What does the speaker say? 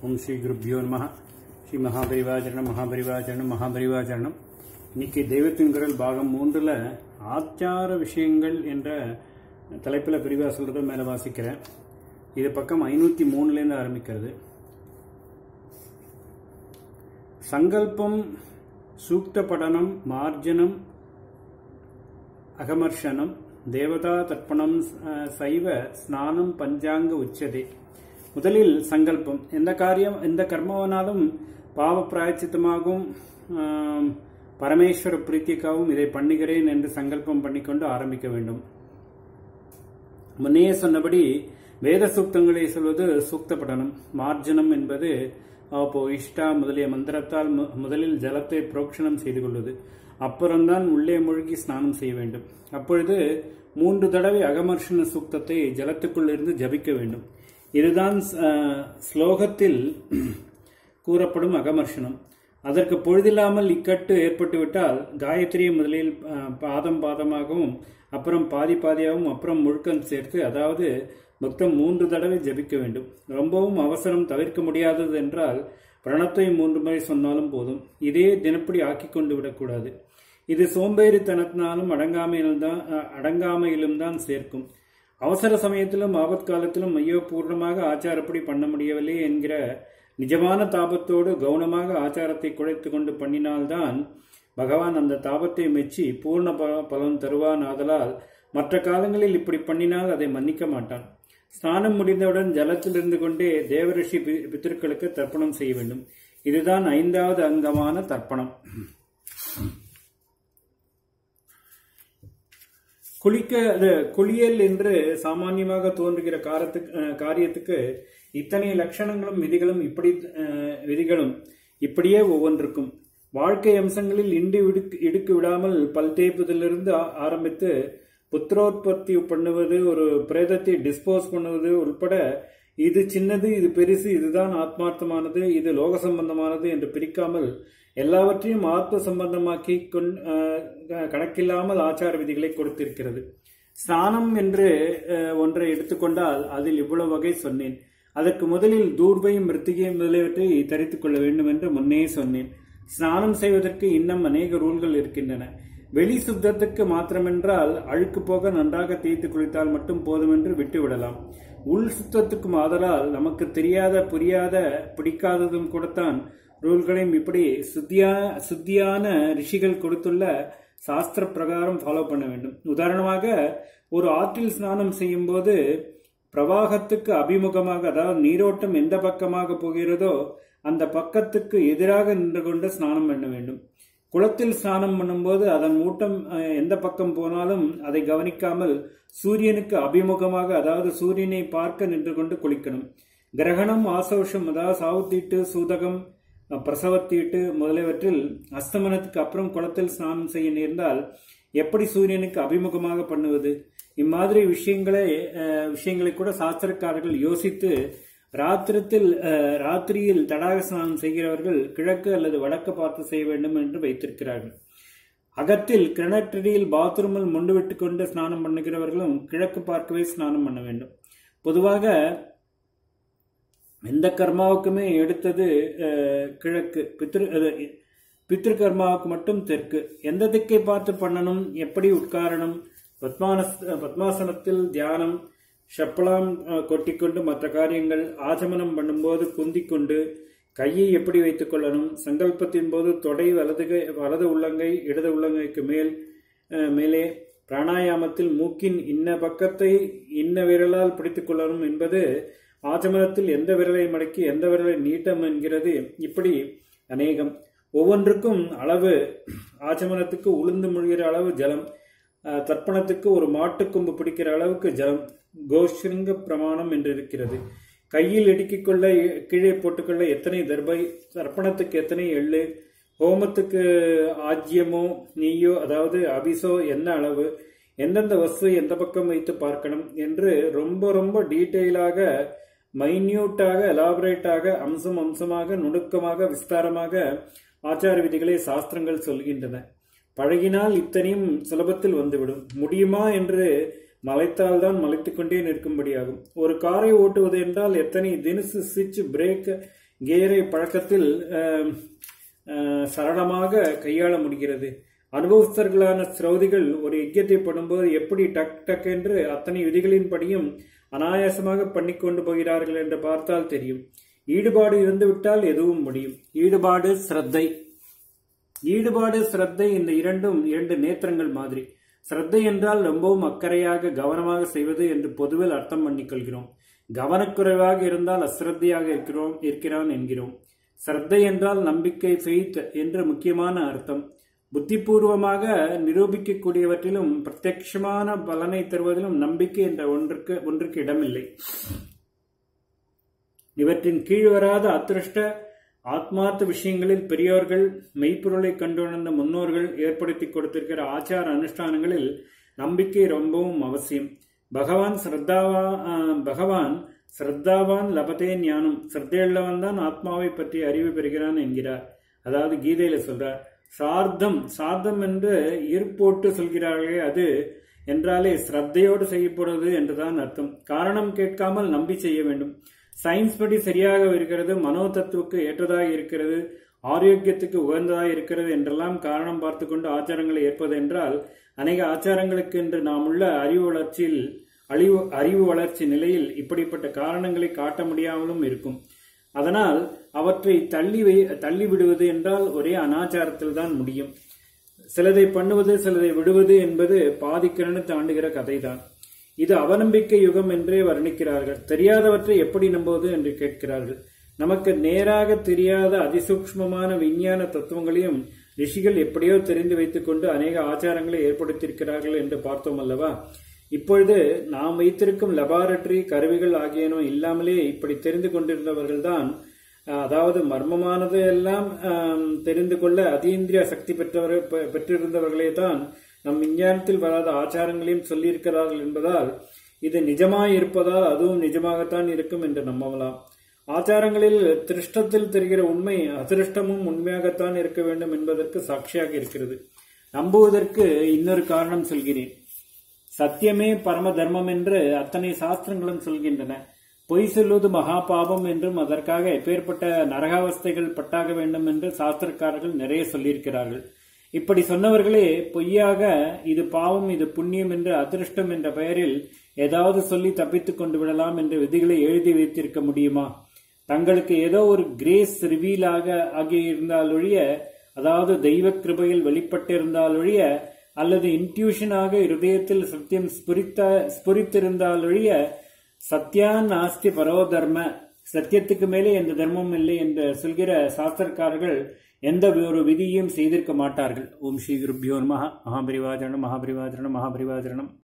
ஓம் ஸ்ரீ குருப்பியோ நம ஸ்ரீ மகாபரிவாச்சரணம் மகாபரிவாச்சரணம் மகாபரிவாச்சரணம் இன்னைக்கு தெய்வத்தின் குரல் பாகம் மூன்றில் ஆச்சார விஷயங்கள் என்ற தலைப்பில் பிரிவாக சொல்கிறத மேலே வாசிக்கிறேன் இது பக்கம் ஐநூற்றி மூணுலேருந்து ஆரம்பிக்கிறது சங்கல்பம் சூக்த படனம் மார்ஜனம் அகமர்ஷனம் தேவதா தர்ப்பணம் அஹ், சைவ ஸ்நானம் பஞ்சாங்க உச்சதே முதலில் சங்கல்பம் எந்த காரியம் எந்த கர்மவனாலும் பாவ பிராயச்சித்தமாகவும் ஆம், பரமேஸ்வர பிரீத்திக்காகவும் இதை பண்ணுகிறேன் என்று சங்கல்பம் பண்ணிக்கொண்டு ஆரம்பிக்க வேண்டும் முன்னையே சொன்னபடி வேத சூக்தங்களை சொல்வது சூக்த படனம் மார்ஜனம் என்பது அப்போ இஷ்டா முதலிய மந்திரத்தால் மு- முதலில் ஜலத்தை புரோக்ஷணம் செய்து கொள்வது அப்புறம்தான் உள்ளே மூழ்கி ஸ்நானம் செய்ய வேண்டும் அப்பொழுது மூன்று தடவை அகமர்ஷண சூக்தத்தை ஜலத்துக்குள் இருந்து ஜபிக்க வேண்டும் இதுதான் அஹ், ஸ்லோகத்தில் கூறப்படும் அகமர்ஷனம் அதற்கு பொழுதில்லாமல் இக்கட்டு ஏற்பட்டுவிட்டால் காயத்ரியை முதலில் அஹ், பாதம் பாதமாகவும் அப்புறம் பாதி பாதியாகவும் அப்புறம் முழுக்கம் சேர்த்து அதாவது மொத்தம் மூன்று தடவை ஜபிக்க வேண்டும் ரொம்பவும் அவசரம் தவிர்க்க முடியாதது என்றால் பிரணத்தை மூன்று முறை சொன்னாலும் போதும் இதே தினப்படி ஆக்கி கொண்டு விடக்கூடாது இது சோம்பேறித்தனத்தினாலும் அடங்காமையிலும் தான் அடங்காமையிலும் தான் சேர்க்கும் அவசர சமயத்திலும் ஆபத் காலத்திலும் ஐயோ பூர்ணமாக ஆச்சாரப்படி பண்ண முடியவில்லை என்கிற நிஜமான தாபத்தோடு கவனமாக ஆச்சாரத்தை குழைத்து கொண்டு பண்ணினால்தான் பகவான் அந்த தாபத்தை மெச்சி பூர்ண ப- பலன் தருவான் ஆதலால் மற்ற காலங்களில் இப்படி பண்ணினால் அதை மன்னிக்க மாட்டான் ஸ்நானம் முடிந்தவுடன் ஜலத்தில் இருந்து கொண்டே தேவரிஷி பி- பித்திருக்களுக்கு தர்ப்பணம் செய்ய வேண்டும் இதுதான் ஐந்தாவது அங்கமான தர்ப்பணம் குளிக்க அது குளியல் என்று சாமானியமாக தோன்றுகிற காரத்துக்கு அஹ், காரியத்துக்கு இத்தனை லட்சணங்களும் விதிகளும் இப்படி அஹ், விதிகளும் இப்படியே ஒவ்வொன்றுக்கும் வாழ்க்கை அம்சங்களில் இண்டு இடுக்கு இடுக்கு விடாமல் பல் தேய்ப்பதிலிருந்து ஆ- ஆரம்பித்து புத்திரோத்பத்தி பண்ணுவது ஒரு பிரேதத்தை டிஸ்போஸ் பண்ணுவது உட்பட இது சின்னது இது பெருசு இதுதான் ஆத்மார்த்தமானது இது லோக சம்பந்தமானது என்று பிரிக்காமல் எல்லாவற்றையும் ஆத்ம சம்பந்தமாக்கி கொண் அஹ், க- கணக்கில்லாமல் ஆச்சார விதிகளை கொடுத்திருக்கிறது ஸ்நானம் என்று அஹ், ஒன்றை எடுத்துக்கொண்டால் அதில் இவ்வளவு வகை சொன்னேன் அதற்கு முதலில் தூர்வையும் மிருத்திகையும் முதலியவற்றை தரித்துக் கொள்ள வேண்டும் என்று முன்னே சொன்னேன் ஸ்நானம் செய்வதற்கு இன்னும் அநேக ரூல்கள் இருக்கின்றன வெளி சுத்தத்துக்கு மாத்திரமென்றால் அழுக்கு போக நன்றாக தேய்த்து குளித்தால் மட்டும் போதும் என்று விட்டுவிடலாம் உள் சுத்தத்துக்கும் ஆதலால் நமக்கு தெரியாத புரியாத பிடிக்காததும் கூடத்தான் ரூல்களையும் இப்படி சுத்தியா சுத்தியான ரிஷிகள் கொடுத்துள்ள சாஸ்திர பிரகாரம் ஃபாலோ பண்ண வேண்டும் உதாரணமாக ஒரு ஆற்றில் ஸ்நானம் செய்யும் போது பிரவாகத்துக்கு அபிமுகமாக அதாவது நீரோட்டம் எந்த பக்கமாக போகிறதோ அந்த பக்கத்துக்கு எதிராக நின்று கொண்டு ஸ்நானம் பண்ண வேண்டும் குளத்தில் ஸ்நானம் பண்ணும்போது அதன் ஊட்டம் அஹ், எந்த பக்கம் போனாலும் அதை கவனிக்காமல் சூரியனுக்கு அபிமுகமாக அதாவது சூரியனை பார்க்க நின்று கொண்டு குளிக்கணும் கிரகணம் ஆசோஷம் அதாவது சாவுத்தீட்டு சூதகம் அஹ், பிரசவத்தீட்டு முதலியவற்றில் அஸ்தமனத்துக்கு அப்புறம் குளத்தில் ஸ்நானம் செய்ய நேர்ந்தால் எப்படி சூரியனுக்கு அபிமுகமாக பண்ணுவது இம்மாதிரி விஷயங்களை அஹ், விஷயங்களை கூட சாஸ்திரக்காரர்கள் யோசித்து ராத்திரத்தில் அஹ், ராத்திரியில் தடாக ஸ்நானம் செய்கிறவர்கள் கிழக்கு அல்லது வடக்கு பார்த்து செய்ய வேண்டும் என்று வைத்திருக்கிறார்கள் அகத்தில் கிணற்றடியில் பாத்ரூமில் முண்டு விட்டு கொண்டு ஸ்நானம் பண்ணுகிறவர்களும் கிழக்கு பார்க்கவே ஸ்நானம் பண்ண வேண்டும் பொதுவாக எந்த கர்மாவுக்குமே எடுத்தது அஹ், கிழக்கு பித்ரு அது, பித்ரு கர்மாவுக்கு மட்டும் தெற்கு எந்த திக்கை பார்த்து பண்ணணும் எப்படி உட்காரணும் பத்மான பத்மாசனத்தில் தியானம் ஷப்பலாம் அஹ், கொட்டிக்கொண்டு மற்ற காரியங்கள் ஆச்சமனம் பண்ணும்போது குந்திக்கொண்டு கையை எப்படி வைத்துக் கொள்ளணும் சங்கல்பத்தின் போது தொடை வலது கை- வலது உள்ளங்கை இடது உள்ளங்கைக்கு மேல் அஹ், மேலே பிராணாயாமத்தில் மூக்கின் இன்ன பக்கத்தை இன்ன விரலால் பிடித்துக் கொள்ளணும் என்பது ஆச்சமனத்தில் எந்த விரலை மடக்கி எந்த விரலை நீட்டம் என்கிறது இப்படி அநேகம் ஒவ்வொன்றுக்கும் அளவு ஆச்சமனத்துக்கு உளுந்து முழுகிற அளவு ஜலம் அஹ், தர்ப்பணத்துக்கு ஒரு மாட்டுக்கொம்பு பிடிக்கிற அளவுக்கு ஜலம் கோஷ்ருங்க பிரமாணம் என்று இருக்கிறது கையில் இடுக்கிக் கொள்ள கீழே போட்டுக்கொள்ள எத்தனை தர்பை தர்ப்பணத்துக்கு எத்தனை எள்ளு ஹோமத்துக்கு ஆஜ்யமோ நெய்யோ அதாவது அபிசோ என்ன அளவு எந்தெந்த வஸ்து எந்த பக்கம் வைத்து பார்க்கணும் என்று ரொம்ப ரொம்ப டீட்டெயிலாக மைன்யூட்டாக எலாபரேட்டாக அம்சம் அம்சமாக நுணுக்கமாக விஸ்தாரமாக ஆச்சார விதிகளை சாஸ்திரங்கள் சொல்கின்றன பழகினால் இத்தனையும் சுலபத்தில் வந்துவிடும் முடியுமா என்று மலைத்தால்தான் மலைத்துக் கொண்டே நிற்கும்படியாகும் ஒரு காரை ஓட்டுவது என்றால் எத்தனை தினசு சுவிட்ச் பிரேக் கேரை பழக்கத்தில் அஹ், அஹ், சரளமாக கையாள முடிகிறது அனுபவஸ்தர்களான சிரௌதிகள் ஒரு யஜ்யத்தை பண்ணும்போது எப்படி டக் டக் என்று அத்தனை விதிகளின்படியும் அனாயாசமாக பண்ணிக்கொண்டு போகிறார்கள் என்று பார்த்தால் தெரியும் ஈடுபாடு இருந்துவிட்டால் எதுவும் முடியும் ஈடுபாடு ஸ்ரத்தை ஈடுபாடு சிரத்தை இந்த இரண்டும் இரண்டு நேத்திரங்கள் மாதிரி சிரத்தை என்றால் ரொம்பவும் அக்கறையாக கவனமாக செய்வது என்று பொதுவில் அர்த்தம் பண்ணிக்கொள்கிறோம் கவனக்குறைவாக இருந்தால் அசிரத்தையாக இருக்கிறோம் இருக்கிறான் என்கிறோம் சிரத்தை என்றால் நம்பிக்கை ஃபெய்த் என்று முக்கியமான அர்த்தம் புத்திபூர்வமாக நிரூபிக்கக்கூடியவற்றிலும் பிரத்யட்சமான பலனை தருவதிலும் நம்பிக்கை என்ற ஒன்றுக்கு ஒன்றுக்கு இடமில்லை இவற்றின் கீழ் வராத அதிருஷ்ட ஆத்மார்த்த விஷயங்களில் பெரியோர்கள் மெய்ப்பொருளை கண்டுணர்ந்த முன்னோர்கள் ஏற்படுத்தி கொடுத்திருக்கிற ஆச்சார அனுஷ்டானங்களில் நம்பிக்கை ரொம்பவும் அவசியம் பகவான் ஸ்ரத்தாவா ஆஹ், பகவான் ஸ்ரத்தாவான் லபதே ஞானம் ஸ்ரத்தையுள்ளவன் தான் ஆத்மாவை பற்றி அறிவு பெறுகிறான் என்கிறார் அதாவது கீதையில சொல்றார் சார்த்தம் சார்த்தம் என்று ஈர்ப்போட்டு சொல்கிறார்களே அது என்றாலே ஸ்ரத்தையோடு செய்யப்படுவது என்றுதான் அர்த்தம் காரணம் கேட்காமல் நம்பி செய்ய வேண்டும் சயின்ஸ் படி சரியாக இருக்கிறது மனோ தத்துவுக்கு ஏற்றதாக இருக்கிறது ஆரோக்கியத்துக்கு உகந்ததாக இருக்கிறது என்றெல்லாம் காரணம் பார்த்து கொண்டு ஆச்சாரங்களை ஏற்பது என்றால் அநேக ஆச்சாரங்களுக்கு என்று நாம் உள்ள அறிவு வளர்ச்சியில் அழிவு அறிவு வளர்ச்சி நிலையில் இப்படிப்பட்ட காரணங்களை காட்ட முடியாமலும் இருக்கும் அதனால் அவற்றை தள்ளி வை தள்ளி விடுவது என்றால் ஒரே அனாச்சாரத்தில் தான் முடியும் சிலதை பண்ணுவது சிலதை விடுவது என்பது பாதிக்கிறன்னு தாண்டுகிற கதைதான் இது அவநம்பிக்கை யுகம் என்றே வர்ணிக்கிறார்கள் தெரியாதவற்றை எப்படி நம்புவது என்று கேட்கிறார்கள் நமக்கு நேராக தெரியாத அதிசூக்ஷ்மமான விஞ்ஞான தத்துவங்களையும் ரிஷிகள் எப்படியோ தெரிந்து வைத்துக் கொண்டு அநேக ஆச்சாரங்களை ஏற்படுத்தியிருக்கிறார்கள் என்று பார்த்தோம் அல்லவா இப்பொழுது நாம் வைத்திருக்கும் லெபார்டரி கருவிகள் ஆகியனோ இல்லாமலே இப்படி தெரிந்து கொண்டிருந்தவர்கள்தான் அஹ், அதாவது மர்மமானது எல்லாம் ஆம், தெரிந்து கொள்ள அதீந்திரிய சக்தி பெற்றவர் பெ- பெற்றிருந்தவர்களே தான் நம் விஞ்ஞானத்தில் வராத ஆச்சாரங்களையும் சொல்லியிருக்கிறார்கள் என்பதால் இது நிஜமாய் இருப்பதால் அதுவும் நிஜமாகத்தான் இருக்கும் என்று நம்பலாம் ஆச்சாரங்களில் திருஷ்டத்தில் தெரிகிற உண்மை அதிருஷ்டமும் உண்மையாகத்தான் இருக்க வேண்டும் என்பதற்கு சாட்சியாக இருக்கிறது நம்புவதற்கு இன்னொரு காரணம் சொல்கிறேன் சத்தியமே பரம தர்மம் என்று அத்தனை சாஸ்திரங்களும் சொல்கின்றன பொய் சொல்வது மகா பாபம் என்றும் அதற்காக எப்பேற்பட்ட நரகாவஸ்தைகள் பட்டாக வேண்டும் என்று சாஸ்திரக்காரர்கள் நிறைய சொல்லியிருக்கிறார்கள் இப்படி சொன்னவர்களே பொய்யாக இது பாவம் இது புண்ணியம் என்று அதிருஷ்டம் என்ற பெயரில் ஏதாவது சொல்லி தப்பித்துக் கொண்டு விடலாம் என்ற விதிகளை எழுதி வைத்திருக்க முடியுமா தங்களுக்கு ஏதோ ஒரு கிரேஸ் ரிவீலாக ஆகியிருந்தால் ஒழிய அதாவது தெய்வ கிருபையில் வெளிப்பட்டிருந்தால் ஒழிய அல்லது இன்ட்யூஷனாக இருதயத்தில் சத்தியம் ஸ்புரித்த ஸ்புரித்திருந்தால் ஒழிய சத்யா நாஸ்தி பரோ தர்ம சத்தியத்துக்கு மேலே எந்த தர்மமும் இல்லை என்று சொல்கிற சாஸ்திரக்காரர்கள் எந்த ஒரு விதியையும் செய்திருக்க மாட்டார்கள் ஓம் ஸ்ரீ குருப்பியோ நம மகாபரிவாஜனம் மகாபரிவாஜனம் மகாபரிவாஜனம்